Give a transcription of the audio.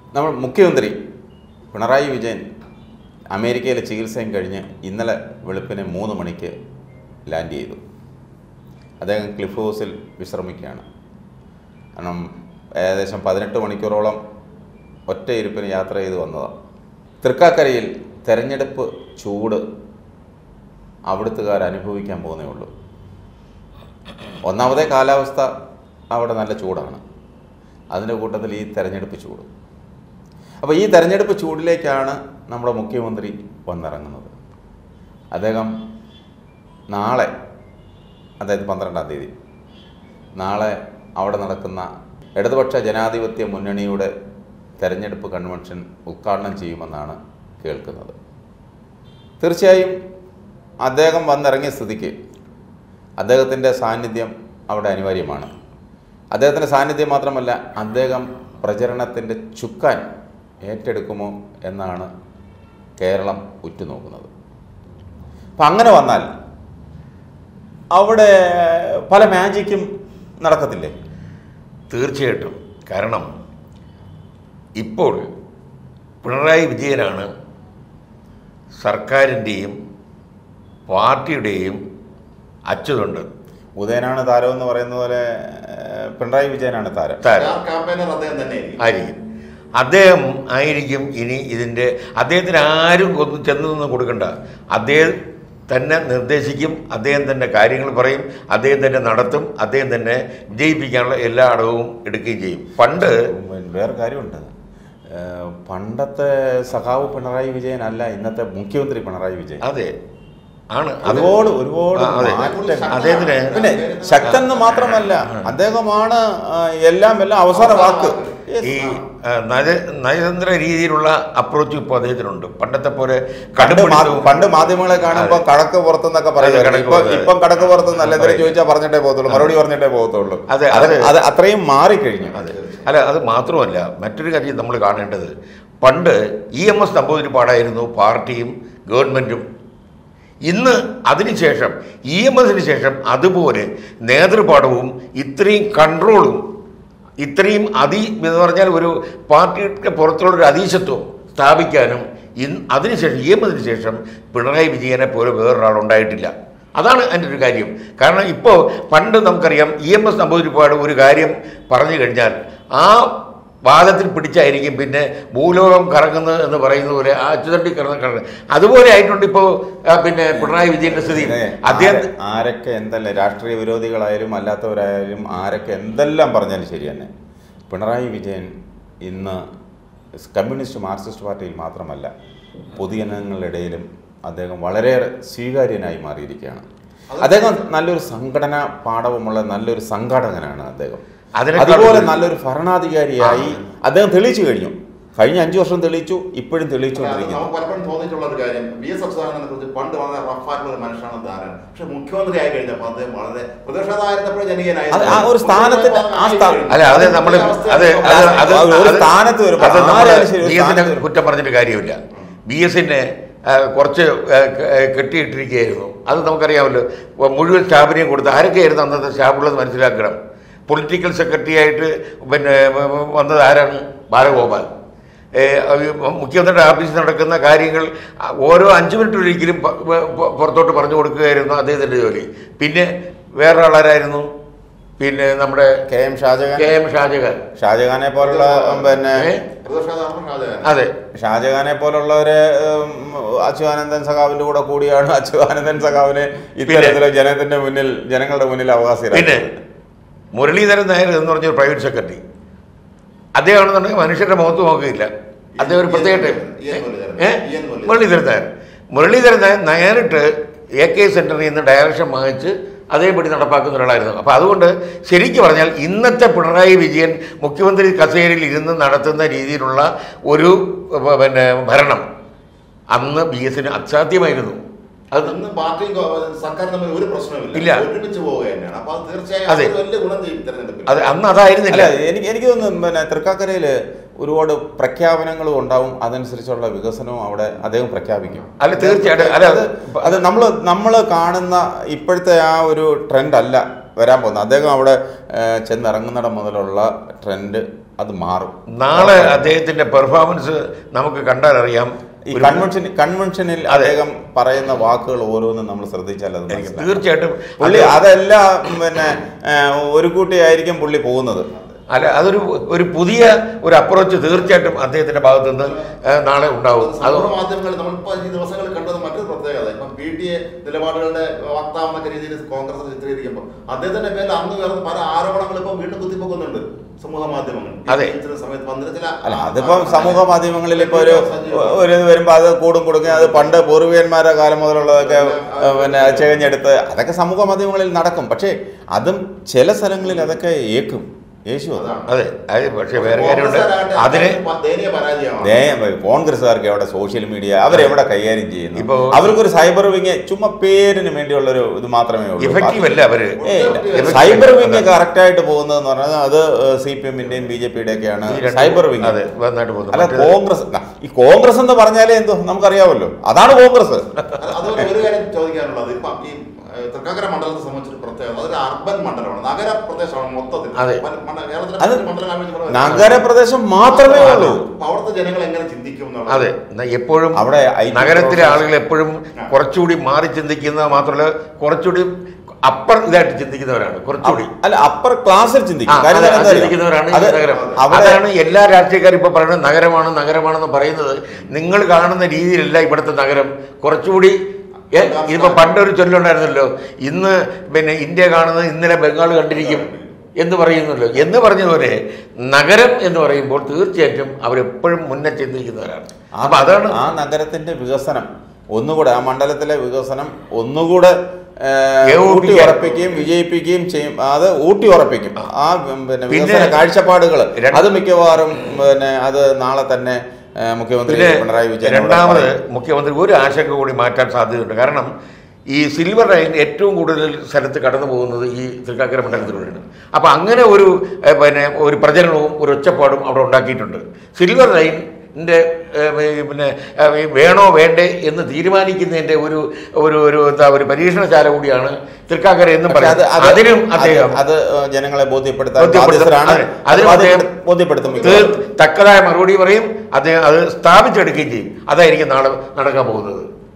നമ്മൾ മുഖ്യമന്ത്രി പിണറായി വിജയൻ അമേരിക്കയിലെ ചികിത്സയും കഴിഞ്ഞ് ഇന്നലെ വെളുപ്പിന് മൂന്ന് മണിക്ക് ലാൻഡ് ചെയ്തു അദ്ദേഹം ക്ലിഫ് ഹൗസിൽ വിശ്രമിക്കുകയാണ് കാരണം ഏകദേശം പതിനെട്ട് മണിക്കൂറോളം ഒറ്റ ഇരുപ്പിന് യാത്ര ചെയ്ത് വന്നതാണ് തൃക്കാക്കരയിൽ തെരഞ്ഞെടുപ്പ് ചൂട് അവിടുത്തുകാർ അനുഭവിക്കാൻ പോകുന്നേ ഉള്ളൂ ഒന്നാമതേ കാലാവസ്ഥ അവിടെ നല്ല ചൂടാണ് അതിൻ്റെ കൂട്ടത്തിൽ ഈ തെരഞ്ഞെടുപ്പ് ചൂട് അപ്പോൾ ഈ തെരഞ്ഞെടുപ്പ് ചൂടിലേക്കാണ് നമ്മുടെ മുഖ്യമന്ത്രി വന്നിറങ്ങുന്നത് അദ്ദേഹം നാളെ അതായത് പന്ത്രണ്ടാം തീയതി നാളെ അവിടെ നടക്കുന്ന ഇടതുപക്ഷ ജനാധിപത്യ മുന്നണിയുടെ തെരഞ്ഞെടുപ്പ് കൺവെൻഷൻ ഉദ്ഘാടനം ചെയ്യുമെന്നാണ് കേൾക്കുന്നത് തീർച്ചയായും അദ്ദേഹം വന്നിറങ്ങിയ സ്ഥിതിക്ക് അദ്ദേഹത്തിൻ്റെ സാന്നിധ്യം അവിടെ അനിവാര്യമാണ് അദ്ദേഹത്തിൻ്റെ സാന്നിധ്യം മാത്രമല്ല അദ്ദേഹം പ്രചരണത്തിൻ്റെ ചുക്കാൻ ഏറ്റെടുക്കുമോ എന്നാണ് കേരളം ഉറ്റുനോക്കുന്നത് അപ്പം അങ്ങനെ വന്നാൽ അവിടെ പല മാജിക്കും നടക്കത്തില്ലേ തീർച്ചയായിട്ടും കാരണം ഇപ്പോൾ പിണറായി വിജയനാണ് സർക്കാരിൻ്റെയും പാർട്ടിയുടെയും അച്ചുതണ്ട് ഉദയനാണ് താരം എന്ന് പറയുന്ന പോലെ ഏഹ്, പിണറായി വിജയനാണ് താരം താരം ക്യാമ്പയിനർ അദ്ദേഹം തന്നെയായിരിക്കും ആയിരിക്കും അദ്ദേഹം ആയിരിക്കും ഇനി ഇതിൻ്റെ അദ്ദേഹത്തിന് ആരും കൊന്നു ചെന്ന് നിന്ന് കൊടുക്കണ്ട അദ്ദേഹം തന്നെ നിർദ്ദേശിക്കും അദ്ദേഹം തന്നെ കാര്യങ്ങൾ പറയും അദ്ദേഹം തന്നെ നടത്തും അദ്ദേഹം തന്നെ വിജയിപ്പിക്കാനുള്ള എല്ലാ അടവും എടുക്കുകയും ചെയ്യും പണ്ട് വേറെ കാര്യമുണ്ട് ഏഹ്, പണ്ടത്തെ സഖാവ് പിണറായി വിജയൻ അല്ല ഇന്നത്തെ മുഖ്യമന്ത്രി പിണറായി വിജയൻ അതെ ആണ് അത് ഒരുപാട് ഒരുപാട് ആ, അതെ. മാറ്റങ്ങൾ. അദ്ദേഹത്തിന് പിന്നെ ശക്തൻ എന്ന് മാത്രമല്ല അദ്ദേഹമാണ് ആ, എല്ലാം എല്ലാം അവസാന വാക്ക് ഈ ആ, നയ- നയതന്ത്ര രീതിയിലുള്ള അപ്രോച്ച് ഇപ്പോൾ അദ്ദേഹത്തിനുണ്ട് പണ്ടത്തെ പോലെ പണ്ട് മാ- കടുംപിടുത്തവും പണ്ട് മാധ്യമങ്ങളെ കാണുമ്പോൾ കടക്ക് പുറത്തെന്നൊക്കെ പറയുന്നത് കടക്ക് ഇപ്പൊ പുറത്ത്. ഇപ്പം കടക്ക് പുറത്തുനിന്ന് എന്തെങ്കിലും പറയും. ചോദിച്ചാൽ പറഞ്ഞിട്ടേ പോകത്തുള്ളൂ മറുപടി പറഞ്ഞിട്ടേ പോകത്തുള്ളൂ അതെ, അത് അത് അത് അത്രയും മാറിക്കഴിഞ്ഞു അതെ അല്ല അത് മാത്രമല്ല മറ്റൊരു കാര്യം നമ്മൾ കാണേണ്ടത് പണ്ട് ഇ എം എസ് നമ്പൂതിരിപ്പാടായിരുന്നു പാർട്ടിയും ഗവൺമെൻറ്റും ഇന്ന് അതിനുശേഷം ഇ എം എസിന് ശേഷം അതുപോലെ നേതൃപാഠവും ഇത്രയും കൺട്രോളും ഇത്രയും അതി എന്ന് പറഞ്ഞാൽ ഒരു പാർട്ടിയുടെ പുറത്തുള്ള ഒരു അതീശത്വം സ്ഥാപിക്കാനും ഇന്ന് അതിനുശേഷം ഇ എം എസിന് ശേഷം പിണറായി വിജയനെ പോലെ വേറൊരാളുണ്ടായിട്ടില്ല അതാണ് എൻ്റെ ഒരു കാര്യം കാരണം ഇപ്പോൾ പണ്ട് നമുക്കറിയാം ഇ എം എസ് നമ്പൂതിരിപ്പാട് ഒരു കാര്യം പറഞ്ഞു കഴിഞ്ഞാൽ ആ വാദത്തിൽ പിടിച്ചായിരിക്കും പിന്നെ ഭൂലോകം കറങ്ങുന്നത് എന്ന് പറയുന്ന പോലെ ആ അച്ചുതണ്ടി കറങ്ങ കറങ്ങുന്നത് അതുപോലെ ആയിട്ടുണ്ട് ഇപ്പോൾ പിന്നെ പിണറായി വിജയന്റെ സ്ഥിതി ഇതേ, അദ്ദേഹം ആരെ- ആരൊക്കെ എന്തെല്ലാം രാഷ്ട്രീയ വിരോധികളായാലും അല്ലാത്തവരായാലും ആരൊക്കെ എന്തെല്ലാം പറഞ്ഞാലും ശരി തന്നെ പിണറായി വിജയൻ ഇന്ന് കമ്മ്യൂണിസ്റ്റ് മാർക്സിസ്റ്റ് പാർട്ടിയിൽ മാത്രമല്ല പൊതുജനങ്ങളുടെ ഇടയിലും അദ്ദേഹം വളരെയേറെ സ്വീകാര്യനായി മാറിയിരിക്കുകയാണ് അദ്ദേഹം നല്ലൊരു സംഘടനാ പാഠവുമുള്ള നല്ലൊരു സംഘാടകനാണ് അദ്ദേഹം അതിനേക്കാൾ അതുപോലെ ഉപരി- നല്ലൊരു ഭരണാധികാരിയായി അദ്ദേഹം തെളിയിച്ചു കഴിഞ്ഞു കഴിഞ്ഞ അഞ്ചു വർഷം തെളിയിച്ചു ഇപ്പോഴും അത് തെളിയിച്ചുകൊണ്ടിരിക്കുന്നു നമുക്ക് പലപ്പോഴും തോന്നിയിട്ടുള്ള ഒരു കാര്യം വി എസ് അബ്സാറിനെ കുറിച്ച് പണ്ട് വളരെ റഫായിട്ടുള്ള ഒരു മനുഷ്യനാണ് ധാരണ പക്ഷെ മുഖ്യമന്ത്രി ആയി കഴിഞ്ഞപ്പോൾ അദ്ദേഹം വളരെ പ്രതിഷേധമായിരുന്നപ്പോഴേ ജനകീയനായി അത് ആ ഒരു സ്ഥാനത്തിന്റെ- ആ സ്ഥാ- അല്ല അത് നമ്മൾ അത് അത് അത് ആ, ഒരു അത് സ്ഥാനത്ത് വരുമ്പോൾ അത് നമ്മള് ആരായാലും ശരി, ഒരു ബി എസിനെ സ്ഥാനത്ത് വരുമ്പോൾ. കുറ്റം പറഞ്ഞിട്ട് കാര്യമില്ല ബി എസിനെ കുറച്ച് ആ, ക- ആ, കെട്ടിയിട്ടിരിക്കുകയായിരുന്നു അത് നമുക്കറിയാമല്ലോ വ- മുഴുവൻ സ്റ്റാഫിനെയും കൊടുത്ത് ആരൊക്കെയായിരുന്നു അന്നത്തെ സ്റ്റാഫുള്ളത് മനസ്സിലാക്കണം പൊളിറ്റിക്കൽ സെക്രട്ടറി ആയിട്ട് പിന്നെ വ- വ- വന്നത് ആരാണ് ബാലഗോപാൽ ഏ, അത് മുഖ്യമന്ത്രിയുടെ ഓഫീസിൽ നടക്കുന്ന കാര്യങ്ങൾ ആ, ഓരോ അഞ്ച് മിനിറ്റ് ഒരിക്കലും പ- പ- പുറത്തോട്ട് പറഞ്ഞു കൊടുക്കുകയായിരുന്നു അദ്ദേഹത്തിൻ്റെ ജോലി പിന്നെ വേറൊരാളാരായിരുന്നു പിന്നെ നമ്മുടെ K M Shahjahan K M Shahjahan ഷാജഹാനെ പോലുള്ള പിന്നെ ഏ? പ്രതിഷേധാത്മക ഷാജഹാൻ. അതെ ഷാജഹാനെ പോലുള്ളവര് ഉം, അച്യുതാനന്ദൻ സഖാവിന്റെ കൂടെ കൂടിയാണ് അച്യുതാനന്ദൻ സഖാവിനെ ഇത്തരത്തില് ജനത്തിന്റെ മുന്നിൽ ജനങ്ങളുടെ മുന്നിൽ പിന്നെ അവകാശം മുരളീധരൻ നായർ എന്ന് പറഞ്ഞ പ്രൈവറ്റ് സെക്രട്ടറി അദ്ദേഹമാണെന്നുണ്ടെങ്കിൽ മനുഷ്യരുടെ മുഖത്ത് നോക്കുകയില്ല അദ്ദേഹം ഒരു പ്രത്യേക ടൈം ഇ എൻ മുരളീധരൻ. ഏ? E N Muraleedharan. മുരളീധരൻ നായർ മുരളീധരൻ നായർ നേരിട്ട് എ കെ സെന്ററിൽ നിന്ന് ഡയറക്ഷൻ വാങ്ങിച്ച് അതേപടി നടപ്പാക്കുന്ന ഒരാളായിരുന്നു അപ്പോൾ അതുകൊണ്ട് ശരിക്കും പറഞ്ഞാൽ ഇന്നത്തെ പിണറായി വിജയൻ മുഖ്യമന്ത്രി കസേരയിൽ ഇരുന്ന് നടത്തുന്ന രീതിയിലുള്ള ഒരു ഏ, പിന്നെ ഭരണം അന്ന് ബി എസിന് അസാധ്യമായിരുന്നു അത് ഇന്ന് പാർട്ടിയും ഗോ- സർക്കാരും തമ്മിൽ ഒരു പ്രശ്നമില്ല ഇല്ല. ഒരുമിച്ച് പോവുക തന്നെയാണ് അപ്പൊ അത് തീർച്ചയായും അതെ. അതൊരു വലിയ ഗുണം ചെയ്യും തെരഞ്ഞെടുപ്പിൽ അത് അന്ന് അതായിരുന്നില്ല അല്ല എനിക്ക് എനിക്ക് തോന്നുന്നു പിന്നെ തൃക്കാക്കരയില് ഒരുപാട് പ്രഖ്യാപനങ്ങളും ഉണ്ടാവും അതനുസരിച്ചുള്ള വികസനവും അവിടെ അദ്ദേഹം പ്രഖ്യാപിക്കും അല്ല തീർച്ചയായിട്ടും അല്ല അത് അത് നമ്മൾ നമ്മൾ കാണുന്ന ഇപ്പോഴത്തെ ആ ഒരു ട്രെൻഡ് അല്ല വരാൻ പോകുന്നത് അദ്ദേഹം അവിടെ ഏഹ്, ചെന്നിറങ്ങുന്നിടം മുതലുള്ള ട്രെൻഡ് അത് മാറും നാളെ അദ്ദേഹത്തിന്റെ പെർഫോമൻസ് നമുക്ക് കണ്ടാൽ അറിയാം ഈ ഒരു- കൺവെൻഷൻ കൺവെൻഷനിൽ അദ്ദേഹം പറയുന്ന വാക്കുകൾ ഓരോന്നും നമ്മൾ ശ്രദ്ധിച്ചാൽ അത് എനിക്ക് മനസ്സിലാവും. തീർച്ചയായിട്ടും പുള്ളി അത് അതെല്ലാം പിന്നെ ആ, ഒരു കൂട്ടിയായിരിക്കും പുള്ളി പോകുന്നത് അല്ല അതൊരു ഒരു പുതിയ ഒരു അപ്രോച്ച് തീർച്ചയായിട്ടും അദ്ദേഹത്തിന്റെ ഭാഗത്തു നിന്ന് ഏഹ്, നാളെ ഉണ്ടാവും അത് സമൂഹ മാധ്യമങ്ങളിൽ നമ്മളിപ്പോൾ ഈ ദിവസങ്ങളിൽ കണ്ടത് മറ്റൊരു പ്രത്യേകത ഇപ്പം പി ടി എ നിലപാടുകളുടെ വക്താവെന്നൊക്കെ രീതിയിൽ കോൺഗ്രസ് ചിത്രീകരിക്കുമ്പോൾ അദ്ദേഹത്തിന്റെ പേരിൽ അന്ന് ഉയർന്ന പല ആരോപണങ്ങളും ഇപ്പം വീണ്ടും കുത്തിപ്പൊക്കുന്നുണ്ട് സമൂഹ മാധ്യമങ്ങൾ ഈ അതെ. ചില സമയത്ത് വന്നിട്ട് ചില അല്ല അതിപ്പം സമൂഹ മാധ്യമങ്ങളിൽ ഇപ്പോൾ ഒരു ഒരു ഇത് വരുമ്പോൾ അത് കൂടും കൊടുക്കുക അത് പണ്ട് പൂർവികന്മാരുടെ കാലം മുതലുള്ളതൊക്കെ ഏഹ്, പിന്നെ ചെകഞ്ഞെടുത്ത് അതൊക്കെ സമൂഹ മാധ്യമങ്ങളിൽ നടക്കും പക്ഷേ അതും ചില സ്ഥലങ്ങളിൽ അതൊക്കെ ഏക്കും യേശു അത് അതാണ്. അതെ അത് പക്ഷേ വേറെ കാര്യമുണ്ട് കോൺഗ്രസ്സുകാരാകട്ടെ അതിന് ദയനീയ പരാജയമാണ് ദേ- കോൺഗ്രസ്സുകാർക്ക് എവിടെ സോഷ്യൽ മീഡിയ അവരെവിടെ കൈകാര്യം ചെയ്യുന്നു ഇപ്പോ- അവർക്കൊരു സൈബർ വിങ് ചുമ്മാ പേരിന് വേണ്ടിയുള്ള ഒരു ഇത് മാത്രമേ ഉള്ളൂ ഇഫക്റ്റീവ് അല്ല അവര് ഏയ്, Effective സൈബർ അല്ല. വിങ് കറക്റ്റ് ആയിട്ട് പോകുന്നതെന്ന് പറഞ്ഞാൽ അത് സി പി എമ്മിന്റെയും ബി ജെ പിയുടെ ഒക്കെയാണ് ഈ രണ്ട് സൈബർ വിങ് അതെ നന്നായിട്ട് പോകുന്നു അല്ല മറ്റേത് കോൺഗ്രസ് ന- ഈ കോൺഗ്രസ് എന്ന് പറഞ്ഞാലേ എന്തോ നമുക്കറിയാമല്ലോ അതാണ് കോൺഗ്രസ് അത് അതുപോലെ ഒരു കാര്യം ചോദിക്കാനുള്ളത് ഇപ്പം ഈ ഏഹ്, തൃക്കാക്കര മണ്ഡലത്തെ സംബന്ധിച്ചൊരു പ്രത്യേകത അതൊരു അർബൻ മണ്ഡലമാണ് നഗര പ്രദേശമാണ് മൊത്തത്തിൽ അതെ. പല- മണ്ഡ- കേരളത്തിലെ അത് മറ്റു മണ്ഡലങ്ങളെ വെച്ച് പറയുമ്പോൾ നഗരപ്രദേശം മാത്രമേ ഉള്ളൂ അപ്പൊ അവിടുത്തെ ജനങ്ങൾ എങ്ങനെ ചിന്തിക്കും എന്നുള്ളത് അതെ എന്നാ എപ്പോഴും അവിടെ IT നഗരത്തിലെ professionals- ആളുകൾ എപ്പോഴും കുറച്ചുകൂടി മാറി ചിന്തിക്കുന്ന മാത്രമല്ല കുറച്ചുകൂടി അപ്പർ ഇതായിട്ട് ചിന്തിക്കുന്നവരാണ് കുറച്ചുകൂടി അല്ല അപ്പർ ക്ലാസ്സിൽ ആ, ചിന്തിക്കും അതെ, കാര്യം അത് എന്താ അറിയോ? ചിന്തിക്കുന്നവരാണ് ഈ അത് നഗരം അവിടെ അതാണ് എല്ലാ രാഷ്ട്രീയക്കാരും ഇപ്പൊ പറയുന്നത് നഗരമാണ് നഗരമാണെന്ന് പറയുന്നത് നിങ്ങൾ കാണുന്ന രീതിയിലല്ല ഇവിടുത്തെ നഗരം കുറച്ചുകൂടി ഏ, ഇതിപ്പോ പണ്ടൊരു ചൊല്ലുണ്ടായിരുന്നല്ലോ ഇന്ന് പിന്നെ ഇന്ത്യ കാണുന്നത് ഇന്നലെ ബംഗാൾ കണ്ടിരിക്കും എന്ന് പറയുന്നല്ലോ എന്ന് പറഞ്ഞതുപോലെ നഗരം എന്ന് പറയുമ്പോൾ തീർച്ചയായിട്ടും അവരെപ്പോഴും മുന്നേ ചിന്തിക്കുന്നവരാണ് ആ അപ്പൊ അതാണ് ആ നഗരത്തിന്റെ വികസനം ഒന്നുകൂടെ ആ മണ്ഡലത്തിലെ വികസനം ഒന്നുകൂടെ ഏഹ്, ഏകോപിപ്പിക്കാൻ. ഊട്ടി ഉറപ്പിക്കുകയും വിജയിപ്പിക്കുകയും ചെയ്യും അത് ഊട്ടി ഉറപ്പിക്കും ആ ഉം, പിന്നെ പിന്നെ വികസന കാഴ്ചപ്പാടുകൾ രണ്ട് അത് മിക്കവാറും പിന്നെ അത് നാളെ തന്നെ ഏഹ്, മുഖ്യമന്ത്രി പിന്നെ പിണറായി വിജയൻ രണ്ടാമത് മുഖ്യമന്ത്രി ഒരു ആശങ്ക കൂടി മാറ്റാൻ സാധ്യതയുണ്ട് കാരണം ഈ സിൽവർ ലൈൻ ഏറ്റവും കൂടുതൽ സ്ഥലത്ത് കടന്നു പോകുന്നത് ഈ തൃക്കാക്കര മണ്ഡലത്തിലൂടെയാണ് അപ്പോൾ അങ്ങനെ ഒരു ഏ, പിന്നെ ഒരു പ്രചരണവും ഒരു ഒച്ചപ്പാടും അവിടെ ഉണ്ടാക്കിയിട്ടുണ്ട് സിൽവർ ലൈനിൻ്റെ പിന്നെ ഏ, ഈ വേണോ വേണ്ടേ എന്ന് തീരുമാനിക്കുന്നതിൻ്റെ ഒരു ഒരു ഒരു എന്താ ഒരു പരീക്ഷണശാല കൂടിയാണ് തൃക്കാക്കര എന്നും പക്ഷേ അത് പറയുന്നത് അത് അതിനും അത് അദ്ദേഹം അത് ജനങ്ങളെ ബോധ്യപ്പെടുത്താൻ ബോധ്യപ്പെടുത്തും. ബാധ്യസ്ഥരാണ് അതെ. അത് അതിനും അദ്ദേഹം ബോധ്യപ്പെടു- ബോധ്യപ്പെടുത്തും തീർ- മിക്കവാറും. തക്കതായ മറുപടി പറയും അദ്ദേഹം അത് സ്ഥാപിച്ചെടുക്കുകയും ചെയ്യും അതായിരിക്കും നാളെ നടക്കാൻ പോകുന്നത്